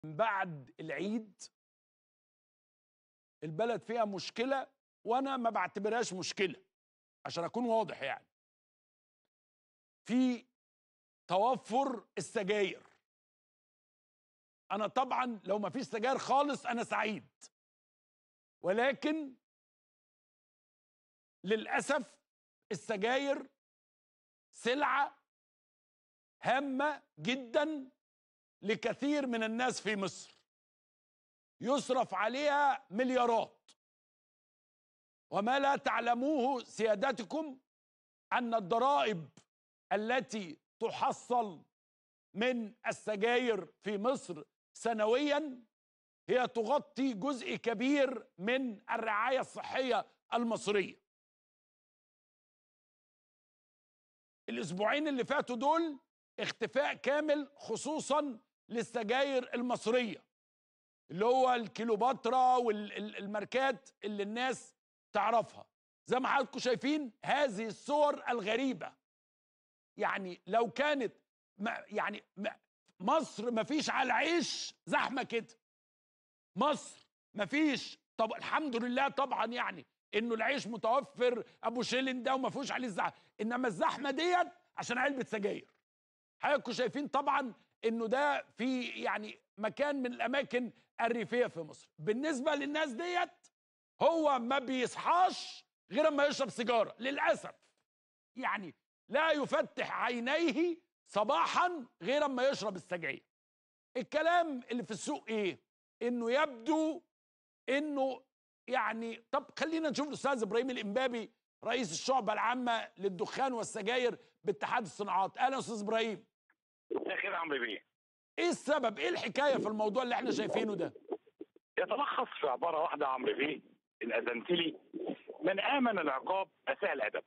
بعد العيد البلد فيها مشكله وانا ما بعتبرهاش مشكله عشان اكون واضح يعني في توفر السجاير انا طبعا لو ما فيش سجاير خالص انا سعيد ولكن للاسف السجاير سلعه هامه جدا لكثير من الناس في مصر يصرف عليها مليارات وما لا تعلموه سيادتكم ان الضرائب التي تحصل من السجاير في مصر سنويا هي تغطي جزء كبير من الرعايه الصحيه المصريه الاسبوعين اللي فاتوا دول اختفاء كامل خصوصا للسجاير المصريه اللي هو الكيلوباترا والماركات اللي الناس تعرفها زي ما حضراتكم شايفين هذه الصور الغريبه يعني لو كانت ما يعني ما مصر ما فيش على العيش زحمه كده مصر ما فيش طب الحمد لله طبعا يعني انه العيش متوفر ابو شيلين ده وما فيهوش عليه الزحمه انما الزحمه ديت عشان علبه سجاير حضراتكم شايفين طبعا انه ده في يعني مكان من الاماكن الريفيه في مصر بالنسبه للناس ديت هو ما بيصحاش غير اما يشرب سيجاره للاسف يعني لا يفتح عينيه صباحا غير اما يشرب السجاير الكلام اللي في السوق ايه انه يبدو انه يعني طب خلينا نشوف الاستاذ ابراهيم الامبابي رئيس الشعبه العامه للدخان والسجاير باتحاد الصناعات اهلا استاذ ابراهيم مساء الخير يا عمرو بيه ايه السبب ايه الحكايه في الموضوع اللي احنا شايفينه ده يتلخص في عباره واحده يا عمرو بيه ان اذنت لي من امن العقاب اساء الادب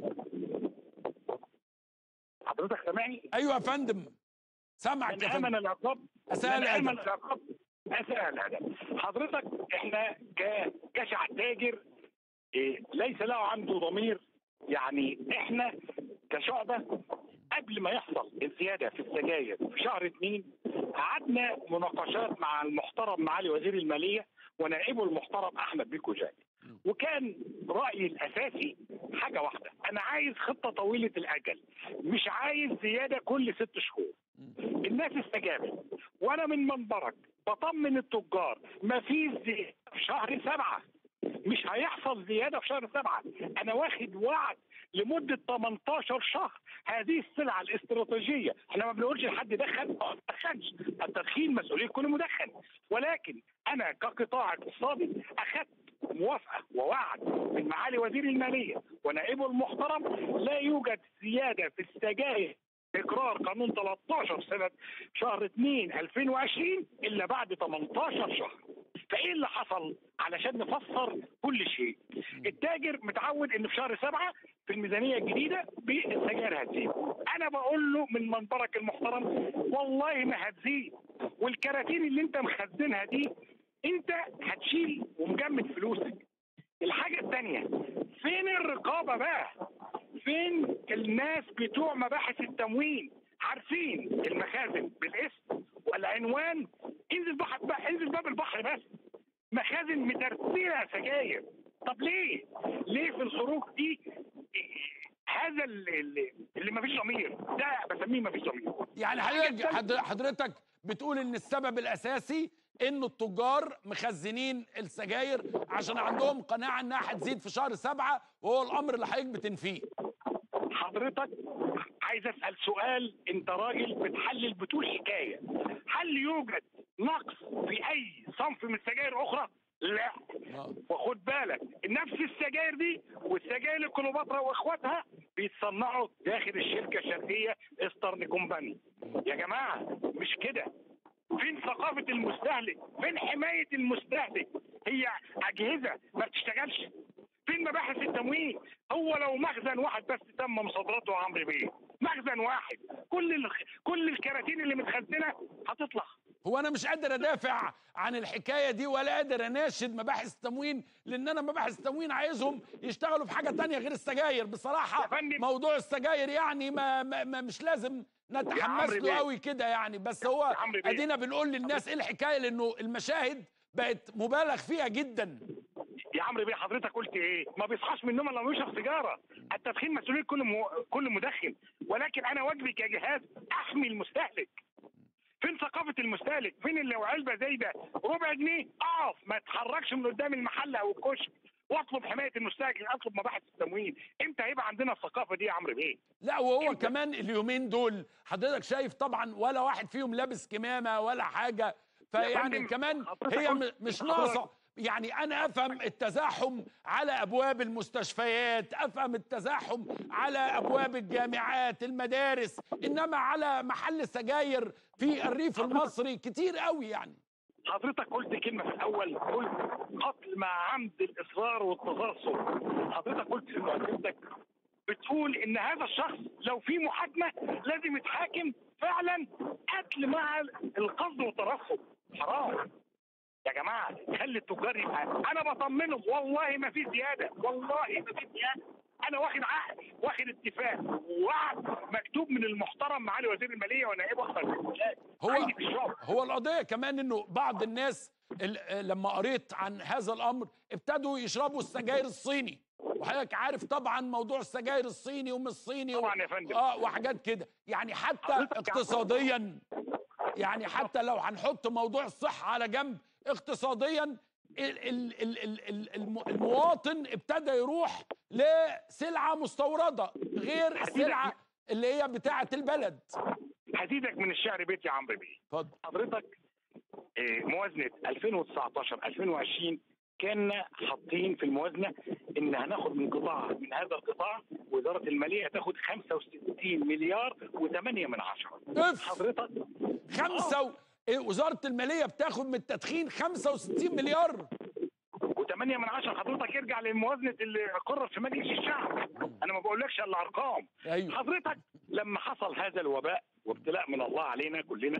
حضرتك سامعني؟ ايوه يا فندم سامعك من يا امن فندم العقاب اساء من امن الادب العقاب اساء الادب حضرتك احنا كجشع تاجر إيه ليس له عنده ضمير يعني احنا كشعبه قبل ما يحصل الزياده في السجاير في شهر اثنين قعدنا مناقشات مع المحترم معالي وزير الماليه ونائبه المحترم احمد بيكو جاي وكان رايي الاساسي حاجه واحده انا عايز خطه طويله الاجل مش عايز زياده كل ست شهور الناس استجابت وانا من منبرك بطمن التجار مفيش زياده في شهر سبعه مش هيحصل زياده في شهر سبعه انا واخد وعد لمده 18 شهر هذه السلعه الاستراتيجيه احنا ما بنقولش لحد دخن أو ما تدخنش التدخين مسؤوليه كل مدخن ولكن انا كقطاع اقتصادي اخذت موافقه ووعد من معالي وزير الماليه ونائبه المحترم لا يوجد زياده في السجاير اقرار قانون 13 سنه شهر 2 2020 الا بعد 18 شهر فايه اللي حصل علشان نفسر كل شيء التاجر متعود ان في شهر سبعة في الميزانيه الجديده بالسجاير هتزيد انا بقول له من منبرك المحترم والله ما هتزيد والكراتين اللي انت مخزنها دي انت هتشيل ومجمد فلوسك الحاجه الثانيه فين الرقابه بقى فين الناس بتوع مباحث التموين عارفين المخازن بالاسم والعنوان انزل بحر بقى انزل باب البحر بس مخازن مترتبه سجاير طب ليه؟ ليه في الخروج دي هذا اللي, اللي ما فيش ضمير ده بسميه ما فيش ضمير يعني حضرتك حضر- حضرتك بتقول ان السبب الاساسي انه التجار مخزنين السجاير عشان عندهم قناعه انها هتزيد في شهر سبعة وهو الامر اللي حضرتك بتنفيه حضرتك عايز اسال سؤال انت راجل بتحلل بتقول حكايه هل يوجد نقص في اي صنف من السجاير اخرى؟ لا آه. وخد بالك نفس السجاير دي والسجاير الكليوباترا واخواتها بيتصنعوا داخل الشركه الشرقيه استرن كومباني يا جماعه مش كده فين ثقافه المستهلك فين حمايه المستهلك هي اجهزه ما بتشتغلش فين مباحث التموين هو لو مخزن واحد بس تم مصادرته يا عمرو بيه مخزن واحد كل ال... كل الكراتين اللي متخزنه هتطلع هو انا مش قادر ادافع عن الحكايه دي ولا قادر اناشد مباحث التموين لان انا مباحث التموين عايزهم يشتغلوا في حاجه تانية غير السجاير بصراحه يا فندم. موضوع السجاير يعني ما, ما, ما مش لازم نتحمس عمرو له بيه. قوي كده يعني بس هو يا عمرو بيه. ادينا بنقول للناس ايه الحكايه لانه المشاهد بقت مبالغ فيها جدا يا عمرو بيه حضرتك قلت ايه؟ ما بيصحاش من النوم الا لما يشرب سيجاره، التدخين مسؤوليه كل مو... كل مدخن، ولكن انا واجبي كجهاز احمي المستهلك. فين ثقافه المستهلك؟ فين اللي لو علبه زي ده ربع جنيه اقف ما تتحركش من قدام المحل او الكشك واطلب حمايه المستهلك اطلب مباحث التموين، امتى هيبقى عندنا الثقافه دي يا عمرو بيه؟ لا وهو إمتى؟ كمان اليومين دول حضرتك شايف طبعا ولا واحد فيهم لابس كمامه ولا حاجه فيعني فندم، كمان حضرتك هي قلت- م- مش حضرتك- ناقصه يعني انا افهم التزاحم على ابواب المستشفيات افهم التزاحم على ابواب الجامعات المدارس انما على محل سجاير في الريف المصري كتير قوي يعني حضرتك قلت كلمة في الأول قلت قتل مع عمد الإصرار والتغصب حضرتك قلت في مقدمتك بتقول إن هذا الشخص لو في محاكمة لازم يتحاكم فعلا قتل مع القصد والترصد حرام يا جماعة خلي التجار يبقى أنا بطمنهم والله ما في زيادة والله ما في زيادة أنا واخد عقد واخد اتفاق ووعد مكتوب من المحترم معالي وزير المالية ونائبه أكثر من الولايات. هو عندي في الشغل. هو القضيه كمان انه بعض الناس ال- لما قريت عن هذا الامر ابتدوا يشربوا السجاير الصيني وحضرتك عارف طبعا موضوع السجاير الصيني ومش الصيني طبعا يا فندم. اه وحاجات كده يعني حتى حضرتك يا اقتصاديا يعني حتى لو هنحط موضوع الصحه على جنب اقتصاديا ال- ال- ال- ال- ال- الم- المواطن ابتدى يروح لسلعه مستورده غير السلعه اللي هي بتاعه البلد هزيدك من الشعر بيت يا عمرو بيه اتفضل حضرتك آه، موازنه 2019 2020 كنا حاطين في الموازنه ان هناخد من قطاع من هذا القطاع وزاره الماليه تاخد 65 مليار و8 من عشرة اف حضرتك خمسة و... إيه، وزارة المالية بتاخد من التدخين 65 مليار و8 من عشرة حضرتك ارجع لموازنه اللي قررت في مجلس الشعب انا ما بقولكش الا ارقام ايوه حضرتك لما حصل هذا الوباء وابتلاء من الله علينا كلنا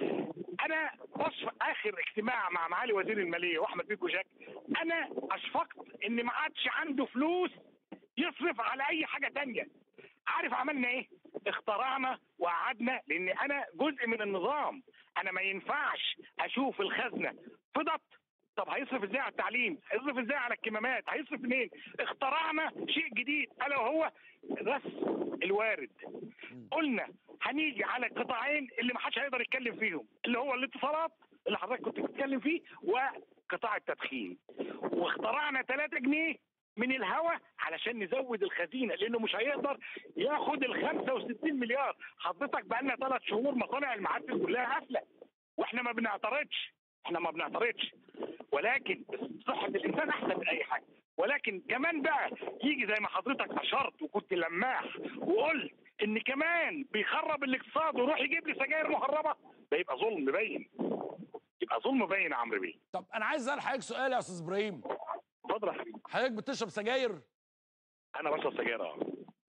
انا وصف اخر اجتماع مع معالي وزير الماليه واحمد بيكو جاك انا اشفقت ان ما عادش عنده فلوس يصرف على اي حاجه تانية عارف عملنا ايه اخترعنا وقعدنا لان انا جزء من النظام انا ما ينفعش اشوف الخزنه فضت طب هيصرف ازاي على التعليم هيصرف ازاي على الكمامات هيصرف منين اخترعنا شيء جديد الا وهو رس الوارد قلنا هنيجي على القطاعين اللي ما حدش هيقدر يتكلم فيهم اللي هو الاتصالات اللي حضرتك كنت بتتكلم فيه وقطاع التدخين واخترعنا 3 جنيه من الهوا علشان نزود الخزينه لانه مش هيقدر ياخد ال 65 مليار حضرتك بقى لنا ثلاث شهور مصانع المعادن كلها قافله واحنا ما بنعترضش احنا ما بنعترضش ولكن صحه الانسان احسن من اي حاجه ولكن كمان بقى يجي زي ما حضرتك اشرت وكنت لماح وقلت ان كمان بيخرب الاقتصاد ويروح يجيب لي سجاير مهربه ده يبقى ظلم باين يبقى ظلم باين يا عمرو بيه طب انا عايز اسال حضرتك سؤال يا استاذ ابراهيم اتفضل يا حبيبي حضرتك بتشرب سجاير انا بشرب سجاير اه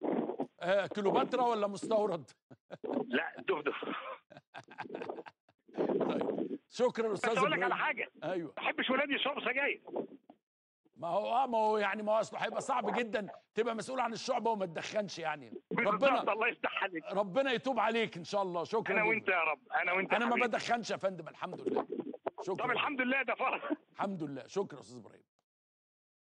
آه كيلوباترا ولا مستورد لا دفدف طيب شكرا بس استاذ اقول لك على ابراهيم حاجه ايوه ما بحبش ولادي يشربوا سجاير ما هو اه ما هو يعني ما هو اصله هيبقى صعب جدا تبقى مسؤول عن الشعبه وما تدخنش يعني بالظبط، ربنا الله يفتح عليك ربنا يتوب عليك ان شاء الله شكرا انا جداً. وانت يا رب انا وانت يا انا ما حبيبي. بدخنش يا فندم الحمد لله طب شكرا الحمد لله ده فرح الحمد لله شكرا استاذ ابراهيم